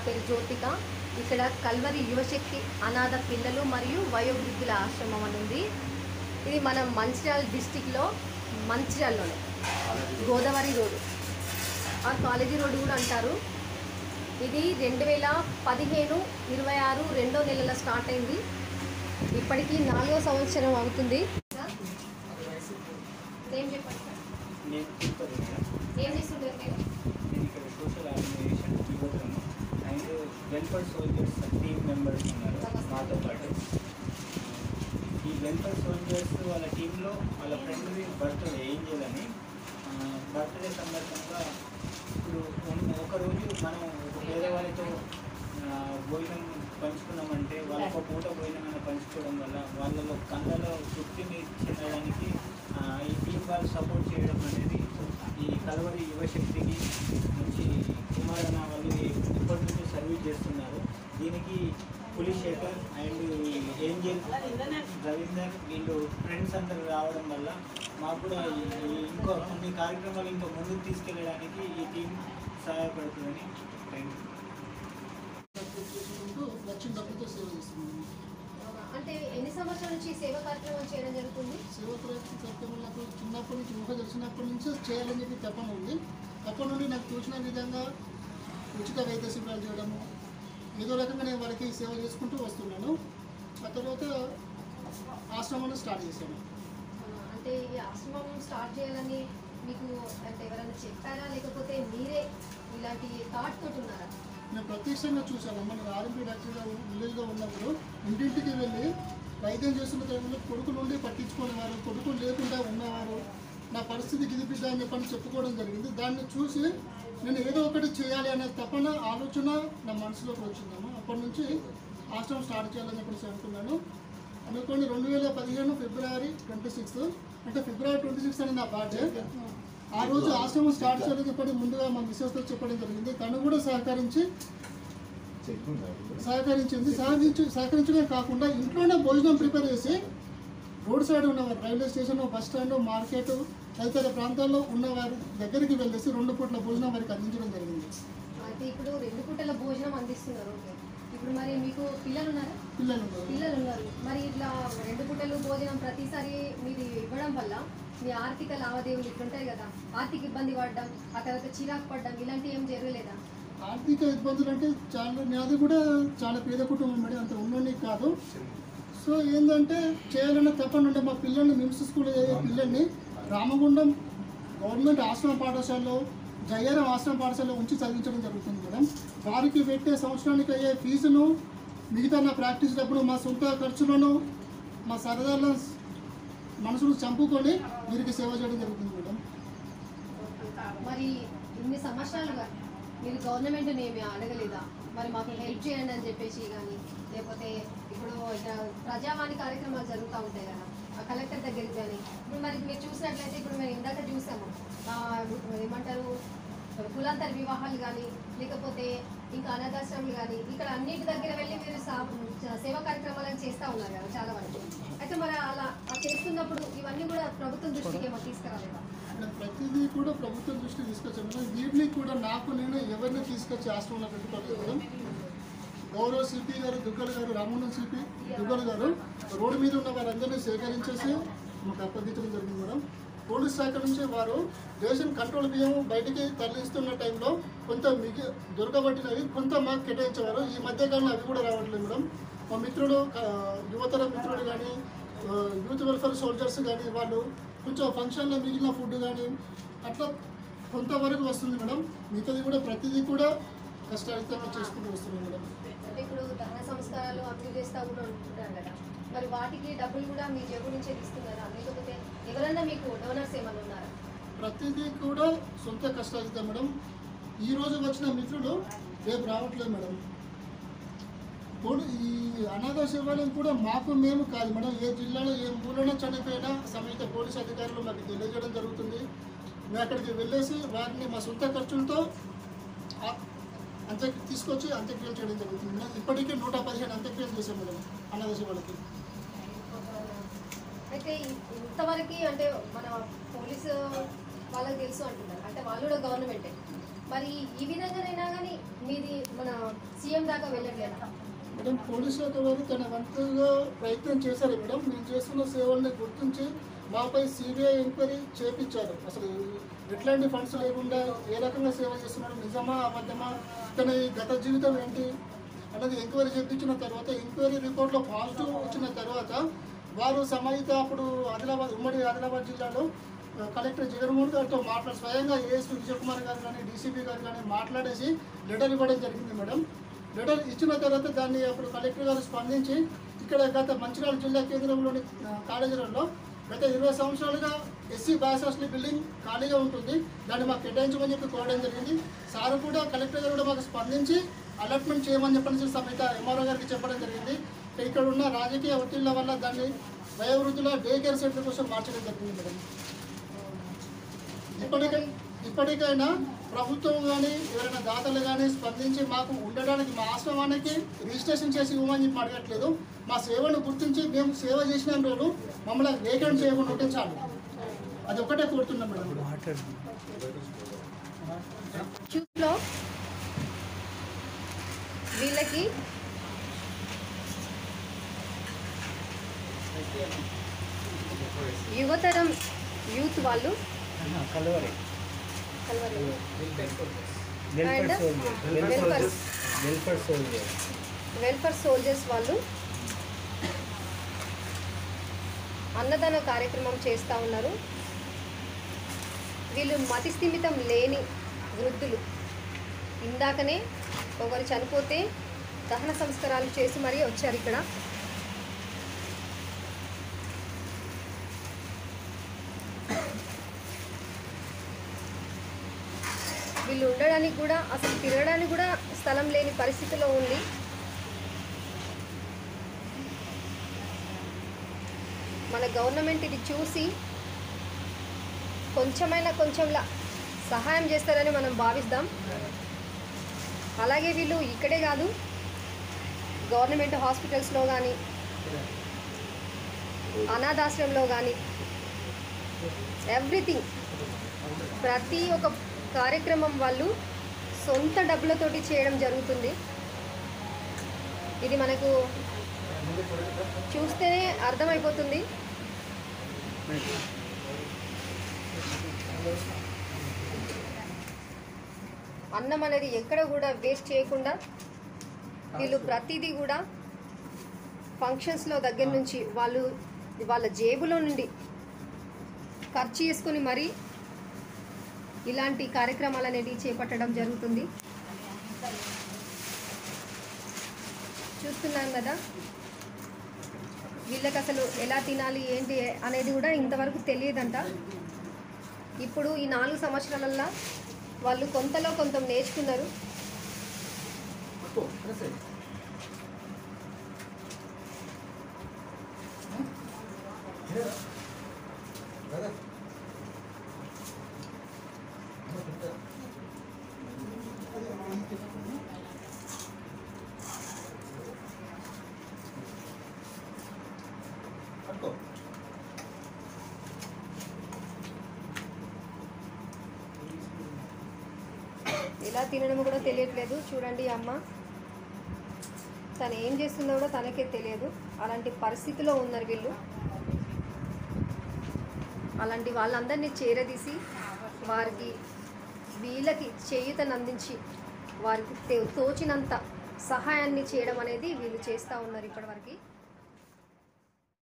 పేరు జ్యోతిక ఇక్కడ కల్వరి యువశక్తి అనాథ పిల్లలు మరియు వయోవృద్ధుల ఆశ్రమం అని ఉంది ఇది మన మంచిర్యాల డిస్టిక్లో మంచిర్యాలలోనే గోదావరి రోడ్డు ఆ కాలేజీ రోడ్డు కూడా అంటారు ఇది రెండు వేల పదిహేను ఇరవై ఆరు రెండో నెలలో స్టార్ట్ అయింది ఇప్పటికీ నాలుగో సంవత్సరం అవుతుంది ఏం చెప్పండి సార్ నేను తిరుపతి మేడం ఏం చేస్తుంటారు మీరు నేను ఇక్కడ సోషల్ ఆర్గనైజేషన్ యువతను and welfare soldiers team members ఉన్నారు మాతో పాటు ఈ వెల్ఫేర్ సోల్జర్స్ వాళ్ళ టీంలో వాళ్ళ ఫ్రెండ్ది బర్త్డే ఏంజల్ అని బర్త్డే సందర్భంగా ఇప్పుడు ఉన్న- ఒక రోజు మనం ఒక పేదవాళ్ళతో ఆ, భోజనం పంచుకున్నామంటే వాళ్ళకు ఒక పూట భోజనం పంచుకోవడం వల్ల వాళ్ళలో కళ్ళలో తృప్తిని చెందడానికి ఆ, ఈ టీం వాళ్ళు సపోర్ట్ చేయడం అనేది ఈ కలవరి యువశక్తికి మంచి కుమారణ వాళ్ళు ఇప్పటి నుంచి సర్వీస్ చేస్తున్నారు దీనికి పులిశేఖర్ అండ్ ఏంజల్ రవీందర్ వీళ్ళు ఫ్రెండ్స్ అందరు రావడం వల్ల మాకు కూడా ఈ- ఈ ఇంకో కొన్ని కార్యక్రమాలు ఇంకా ముందుకు తీసుకెళ్ళడానికి ఈ టీం సహాయపడుతుందని థ్యాంక్ యూ చేసుకుంటూ వచ్చిన డబ్బులతో సేవ చేస్తున్నాను అంటే ఎన్ని సంవత్సరాల నుంచి ఈ సేవా కార్యక్రమం చేయడం జరుగుతుంది సేవ కార్యక్రమం నాకు చిన్నప్పటి నుంచి ఊహ తెలిసినప్పటి నుంచి చేయాలని చెప్పి తపన ఉంది అప్పటి నుండి నాకు తోచిన విధంగా ఉచిత వైద్య శిబిరాలు చేయడము ఏదో రకంగా నేను వాళ్ళకి సేవ చేసుకుంటూ వస్తున్నాను ఆ తర్వాత ఆశ్రమాన్ని స్టార్ట్ చేశాను అంటే ఈ ఆశ్రమం స్టార్ట్ చేయాలని మీకు అంటే ఎవరైనా చెప్పారా లేకపోతే మీరే ఇలాంటి థాట్ తోటి ఉన్నారా నేను ప్రత్యక్షంగా చూశాను మన ఆర్ఎంపీ డాక్టర్గా విలేజ్లో ఉన్నప్పుడు ఇంటింటికి వెళ్ళి వైద్యం చేస్తున్న టైంలో కొడుకు నుండి పట్టించుకునేవారు కొడుకు లేకుండా ఉన్నవారు నా పరిస్థితి ఇది బిడ్డ అని చెప్పని చెప్పుకోవడం జరిగింది దాన్ని చూసి నేను ఏదో ఒకటి చేయాలి అనే తపన ఆలోచన నా మనసులోకి వచ్చిందమ్మా అప్పటి నుంచి ఆశ్రమం స్టార్ట్ చేయాలని చెప్పేసి అనుకున్నాను అనుకోండి రెండు వేల పదిహేను ఫిబ్రవరి ట్వంటీ సిక్స్త్ అంటే ఫిబ్రవరి ట్వంటీ సిక్స్త్ అని నా బర్త్డే ఆ రోజు ఆశ్రమం స్టార్ట్ చేయాలని చెప్పడం ముందుగా మా మిస్సెస్తో చెప్పడం జరిగింది తను కూడా సహకరించి సహకరించింది సహకరించి సహకరించడమే కాకుండా ఇంట్లోనే భోజనం ప్రిపేర్ చేసి రోడ్ సైడ్ ఉన్నవారు railway station bus stand market తదితర ప్రాంతాల్లో ఉన్నవారి దగ్గరికి వెళ్ళేసి రెండు పూట్ల భోజనం వారికి అందించడం జరిగింది అయితే ఇప్పుడు రెండు పూటల భోజనం అందిస్తున్నారు ఓకే ఇప్పుడు మరి మీకు పిల్లలు ఉన్నారా పిల్లలు ఉన్నారు. పిల్లలు ఉన్నారు మరి ఇట్లా రెండు పూటలు భోజనం ప్రతిసారి మీరు ఇవ్వడం వల్ల మీ ఆర్థిక లావాదేవీలు ఇట్లుంటాయి కదా ఆర్థిక ఇబ్బంది పడడం ఆ తర్వాత చిరాకు పడడం ఇలాంటివి ఏం జరగలేదా ఆర్థిక ఇబ్బందులు అంటే చాలా నాది కూడా చాలా పేద కుటుంబం మేడం అంత ఉన్నోని కాదు సో ఏంటంటే చేయాలన్న తప్పని ఉండే మా పిల్లల్ని మిమ్స్ స్కూల్ అయ్యే పిల్లల్ని రామగుండం గవర్నమెంట్ ఆశ్రమ పాఠశాలలో జయ్యారం ఆశ్రమ పాఠశాలలో ఉంచి చదివించడం జరుగుతుంది మేడం వారికి పెట్టే సంవత్సరానికి అయ్యే ఫీజును మిగతా నా ప్రాక్టీస్ డబ్బులు మా సొంత ఖర్చులను మా సరదాల మనసును చంపుకొని వీరికి సేవ చేయడం జరుగుతుంది మేడం మరి ఇన్ని సంవత్సరాలుగా మీరు గవర్నమెంట్ని ఏమి అడగలేదా మరి మాకు హెల్ప్ చేయండి అని చెప్పేసి కానీ లేకపోతే ఇప్పుడు ఇక ప్రజావాణి కార్యక్రమాలు జరుగుతూ ఉంటాయి కదా ఆ కలెక్టర్ దగ్గరికి కానీ ఇప్పుడు మరి మీరు చూసినట్లయితే ఇప్పుడు మేము ఇందాక చూసాము ఆ, ఏమంటారు కులాంతర వివాహాలు కానీ లేకపోతే ఇంకా అనాథాశ్రమాలు కానీ ఇక్కడ అన్నిటి దగ్గర వెళ్ళి మీరు సా- సేవా కార్యక్రమాలను చేస్తూ ఉన్నారు కదా చాలా వరకు అయితే మరి అలా ఆ చేస్తున్నప్పుడు ఇవన్నీ కూడా ప్రభుత్వం దృష్టికి ఏమో తీసుకురాలేదా ఇక్కడ ప్రతిదీ కూడా ప్రభుత్వం దృష్టి తీసుకొచ్చాను వీటిని కూడా నాకు నేను ఎవరిని తీసుకొచ్చి ఆశ్రమంలో పెట్టుకోలేదు మేడం గౌరవ సిపి గారు దుగ్గల్ గారు రామగుండం సిపి దుగ్గల్ గారు రోడ్డు మీద ఉన్న వారందరినీ సేకరించేసి మాకు అప్పగించడం జరిగింది మేడం పోలీస్ శాఖ నుంచి వారు రేషన్ కంట్రోల్ బియ్యం బయటికి తరలిస్తున్న టైంలో కొంత మిగి దొరకబట్టినవి కొంత మాకు కేటాయించేవారు ఈ మధ్యకాలంలో అవి కూడా రావట్లేదు మేడం మా మిత్రుడు ఆ, యువతర మిత్రుడు కానీ యూత్ వెల్ఫేర్ సోల్జర్స్ కానీ వాళ్ళు కొంచెం ఫంక్షన్లో మిగిలిన ఫుడ్ కానీ అట్లా కొంతవరకు వస్తుంది మేడం మిగతాది కూడా ప్రతిదీ కూడా కష్టాలితంగా చేసుకుంటూ వస్తున్నాం మేడం అంటే ఇప్పుడు దహన సంస్కారాలు అభివృద్ధి చేస్తూ కూడా ఉంటున్నారు కదా మరి వాటికి డబ్బులు కూడా మీ జేబు నుంచే తీస్తున్నారా లేకపోతే ఎవరైనా మీకు డోనర్స్ ఏమైనా ఉన్నారా ప్రతిదీ కూడా సొంత కష్టాలితం మేడం ఈ రోజు వచ్చిన మిత్రులు రేపు రావట్లేదు మేడం పోలీ ఈ అనాథ శివాలయం కూడా మాకు మేము కాదు మేడం ఏ జిల్లాలో ఏ మూలన చనిపోయినా సమేత పోలీస్ అధికారులు మాకు తెలియజేయడం జరుగుతుంది మేము అక్కడికి వెళ్ళేసి వారిని మా సొంత ఖర్చులతో ఆ- అంత్యక్రియ తీసుకొచ్చి అంత్యక్రియలు చేయడం జరుగుతుంది మేడం ఇప్పటికే నూట పదిహేను అంత్యక్రియలు చేశాం మేడం అనాథ శివాలకి అయితే ఇంతవరకు అంటే మన పోలీసు వాళ్ళకి తెలుసు అంటున్నారు అంటే వాళ్ళు కూడా గవర్నమెంటే మరి ఈ విధంగానైనా కానీ మీది మన సీఎం దాకా వెళ్ళట్లేదా మేడం పోలీస్ శాఖ వారు తన వంతుగా ప్రయత్నం చేశారు మేడం మేము చేస్తున్న సేవల్ని గుర్తించి మాపై సిబిఐ ఎంక్వైరీ చేపించారు అసలు ఎట్లాంటి ఫండ్స్ లేకుండా ఏ రకంగా సేవ చేస్తున్నాడు నిజమా అబద్ధమా తన ఈ గత జీవితం ఏంటి అన్నది ఎంక్వైరీ చేపించిన తర్వాత ఎంక్వైరీ రిపోర్ట్లో పాజిటివ్ వచ్చిన తర్వాత వారు సమాహిత అప్పుడు ఆదిలాబాద్ ఉమ్మడి ఆదిలాబాద్ జిల్లాలో ఆ, కలెక్టర్ జగన్మోహన్ గారితో మాట్లాడి స్వయంగా ఏఎస్పీ విజయ్ కుమార్ గారు కానీ డీసీపీ గారు కానీ మాట్లాడేసి లెటర్ ఇవ్వడం జరిగింది మేడం లెటర్ ఇచ్చిన తర్వాత దాన్ని అప్పుడు కలెక్టర్ గారు స్పందించి ఇక్కడ గత మంచిర్యాల జిల్లా కేంద్రంలోని ఆ, కాలేజీలలో గత ఇరవై సంవత్సరాలుగా ఎస్సీ బాయ్స్ హాస్టల్ బిల్డింగ్ ఖాళీగా ఉంటుంది దాన్ని మాకు కేటాయించమని చెప్పి కోరడం జరిగింది సార్ కూడా కలెక్టర్ గారు కూడా మాకు స్పందించి అలాట్మెంట్ చేయమని చెప్పని సమేత ఎంఆర్ఓ గారికి చెప్పడం జరిగింది ఇక్కడ ఉన్న రాజకీయ ఒత్తిళ్ల వల్ల దాన్ని వయోవృద్ధుల డే కేర్ సెంటర్ కోసం మార్చడం జరిగింది మేడం ఇప్పటికై ఇప్పటికైనా ప్రభుత్వం కానీ ఎవరైనా దాతలు కానీ స్పందించి మాకు ఉండడానికి మా ఆశ్రమానికి రిజిస్ట్రేషన్ చేసి ఇవ్వమని చెప్పి అడగట్లేదు మా సేవను గుర్తించి మేము సేవ చేసిన రోజు మమ్మల్ని వేకెంట్ చేయకుండా ఉంటే చాలు అది ఒకటే కోరుతున్నాం మేడం చూస్లో వీళ్ళకి యువతరం యూత్ వాళ్ళు కలవరే కలవలేదు welfare And soldier welfare. Welfare soldier welfare soldiers వాళ్ళు అన్నదాన కార్యక్రమం చేస్తూ ఉన్నారు వీళ్ళు మతి స్థిమితం లేని వృద్ధులు ఇందాకనే ఒకరు చనిపోతే దహన సంస్కారాలు చేసి మరీ వచ్చారు ఇక్కడ వీళ్ళు ఉండడానికి కూడా అసలు తిరగడానికి కూడా స్థలం లేని పరిస్థితిలో ఉంది మన గవర్నమెంట్ ఇది చూసి కొంచెమైనా కొంచెంలా సహాయం చేస్తారని మనం భావిస్తాం అలాగే వీళ్ళు ఇక్కడే కాదు గవర్నమెంట్ హాస్పిటల్స్లో కానీ అనాథాశ్రమంలో కానీ ఎవ్రీథింగ్ ప్రతి ఒక్క కార్యక్రమం వాళ్ళు సొంత డబ్బులతోటి చేయడం జరుగుతుంది ఇది మనకు చూస్తేనే అర్థమైపోతుంది అన్నం అనేది ఎక్కడ కూడా వేస్ట్ చేయకుండా వీళ్ళు ప్రతిదీ కూడా ఫంక్షన్స్లో దగ్గర నుంచి వాళ్ళు వాళ్ళ జేబులో నుండి ఖర్చు చేసుకొని మరీ ఇలాంటి కార్యక్రమాలు అనేవి చేపట్టడం జరుగుతుంది చూస్తున్నాం కదా వీళ్ళకి అసలు ఎలా తినాలి ఏంటి అనేది కూడా ఇంతవరకు తెలియదంట ఇప్పుడు ఈ నాలుగు సంవత్సరాలల్లో వాళ్ళు కొంతలో కొంత నేర్చుకున్నారు ఎలా తినడం కూడా తెలియట్లేదు చూడండి ఈ అమ్మ తను ఏం చేస్తుందో కూడా తనకే తెలియదు అలాంటి పరిస్థితిలో ఉన్నారు వీళ్ళు అలాంటి వాళ్ళందరినీ చేరదీసి వారికి వీళ్ళకి చేయుతను అందించి వారికి తే- తోచినంత సహాయాన్ని చేయడం అనేది వీళ్ళు చేస్తూ ఉన్నారు ఇప్పటివరకు